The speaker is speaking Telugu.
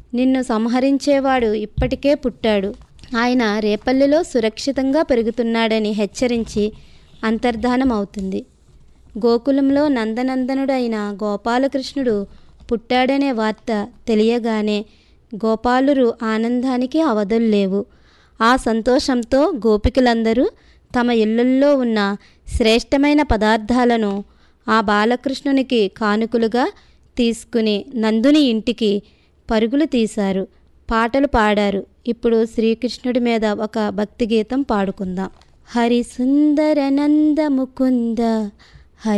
నిన్ను సంహరించేవాడు ఇప్పటికే పుట్టాడు ఆయన రేపల్లిలో సురక్షితంగా పెరుగుతున్నాడని హెచ్చరించి అంతర్ధానం అవుతుంది గోకులంలో నందనందనుడైన గోపాలకృష్ణుడు పుట్టాడనే వార్త తెలియగానే గోపాలురు ఆనందానికి అవధులు లేవు ఆ సంతోషంతో గోపికలందరూ తమ ఇళ్ళల్లో ఉన్న శ్రేష్టమైన పదార్థాలను ఆ బాలకృష్ణునికి కానుకలుగా తీసుకుని నందుని ఇంటికి పరుగులు తీశారు పాటలు పాడారు ఇప్పుడు శ్రీకృష్ణుడి మీద ఒక భక్తి గీతం పాడుకుందాం హరి సుందర నంద ముకుంద